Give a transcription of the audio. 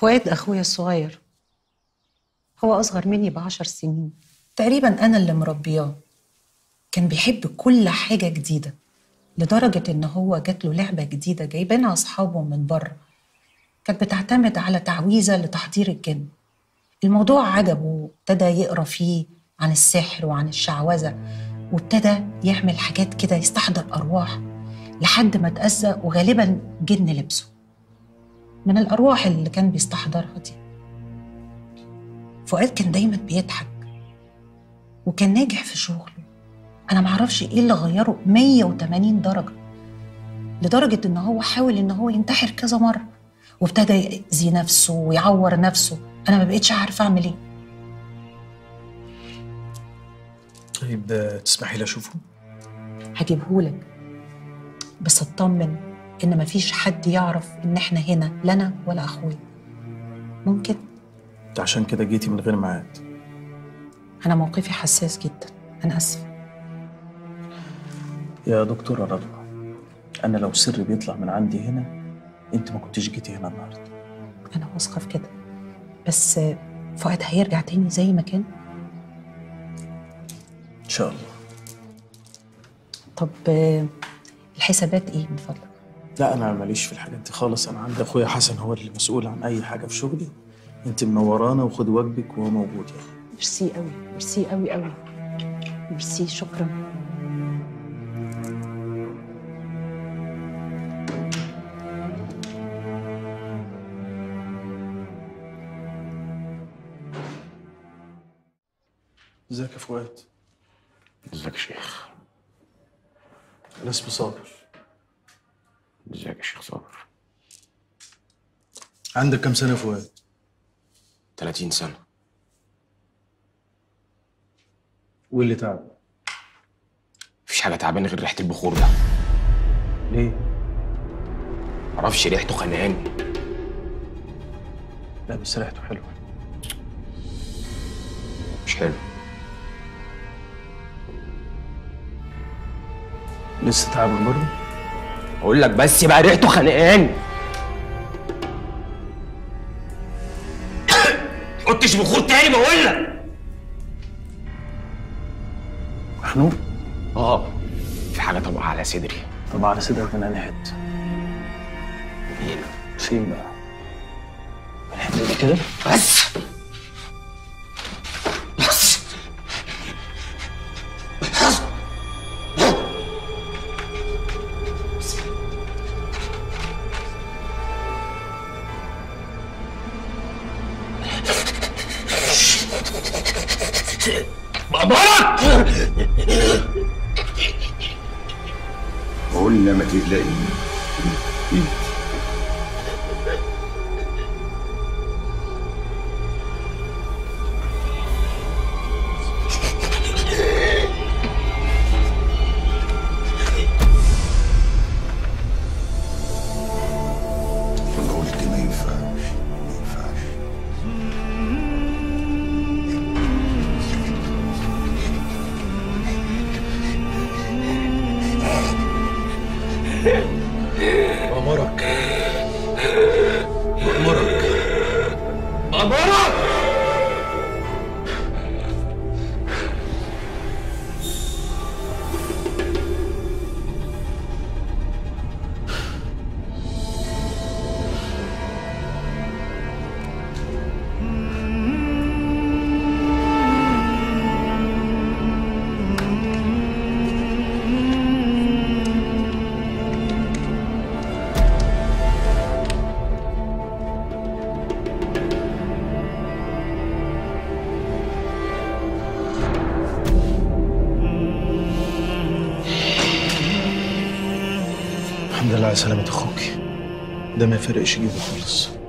فؤاد أخويا الصغير هو أصغر مني بعشر سنين تقريبا أنا اللي مربياه كان بيحب كل حاجة جديدة لدرجة إن هو جات له لعبة جديدة جايبينها أصحابه من بره كانت بتعتمد على تعويذة لتحضير الجن الموضوع عجبه وابتدى يقرا فيه عن السحر وعن الشعوذة وابتدى يعمل حاجات كده يستحضر أرواح لحد ما اتأذى وغالبا جن لبسه من الأرواح اللي كان بيستحضرها دي فؤاد كان دايما بيضحك وكان ناجح في شغله أنا معرفش إيه اللي غيره 180 درجة لدرجة إن هو حاول إن هو ينتحر كذا مرة وابتدى يأذي نفسه ويعور نفسه أنا ما بقتش عارفة أعمل إيه طيب آه، تسمحي لي اشوفه؟ هجيبهولك بس اطمن إن مفيش حد يعرف إن إحنا هنا لا أنا ولا أخويا ممكن انت عشان كده جيتي من غير ميعاد أنا موقفي حساس جدا أنا آسفة يا دكتورة رضوى انا لو سر بيطلع من عندي هنا انت ما كنتش جيتي هنا النهارده أنا واثقة في كده بس فؤاد هيرجع تاني زي ما كان ان شاء الله طب آه، الحسابات إيه من فضلك؟ لا انا ماليش في الحاجات دي خالص انا عندي اخويا حسن هو اللي مسؤول عن اي حاجه في شغلي انت منورانا وخدي واجبك وهو موجود يعني ميرسي قوي ميرسي قوي قوي ميرسي شكرا ازيك يا فؤاد ازيك يا شيخ انا اسمي صابر ازيك يا شيخ صابر عندك كام سنه يا فؤاد 30 سنة وايه اللي تعب مفيش حاجة تعبانة غير ريحة البخور ده ليه معرفش ريحته خانقاني لا بس ريحته حلوه مش حلو لسه تعبان برضه اقول لك بس بقى ريحته خانقاني قلتش بخور تاني بقول لك محنوق اه في حاجة طبقة على صدري طب على صدرك من انهي حته هنا فين بقى من الحته دي كده بس بس بس بابا قلنا ما تقلقي انا قلت ما ينفعش ما ينفعش أمرك أمرك بابا الحمد لله على سلامة أخوك ده ما يفرقش جيبه خالص